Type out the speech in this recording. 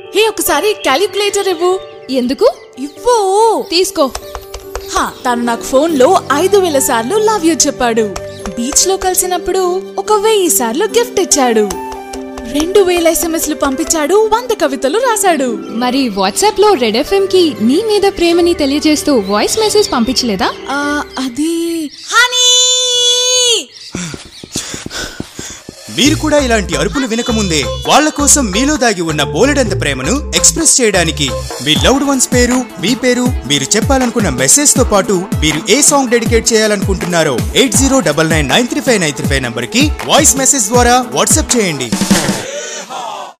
హే ఒకసారి క్యాలిక్యులేటర్ ఇవ్వు ఎందుకు ఇవ్వు తీసుకో హా, తను నాకు ఫోన్ లో ఐదు వేల సార్లు లవ్ యూ చెప్పాడు బీచ్ లో కలిసినప్పుడు ఒక వెయ్యి సార్లు గిఫ్ట్ ఇచ్చాడు రెండు వేల ఎస్ఎంఎస్లు పంపించాడు వంద కవితలు రాశాడు మరి వాట్సాప్ లో రెడ్ ఎఫ్ఎం కి నీ మీద ప్రేమని తెలియజేస్తూ వాయిస్ మెసేజ్ పంపించలేదా ఆ, అది హనీ మీరు కూడా ఇలాంటి అరుపులు వినకముందే వాళ్ళ కోసం మీలో దాగి ఉన్న బోలెడంత ప్రేమను ఎక్స్ప్రెస్ చేయడానికి మీ లవ్డ్ వన్స్ పేరు మీ పేరు మీరు చెప్పాలనుకున్న మెసేజ్ తో పాటు మీరు ఏ సాంగ్ డెడికేట్ చేయాలనుకుంటున్నారో eight zero double nine nine three five nine three five number కి వాయిస్ మెసేజ్ ద్వారా వాట్సాప్ చేయండి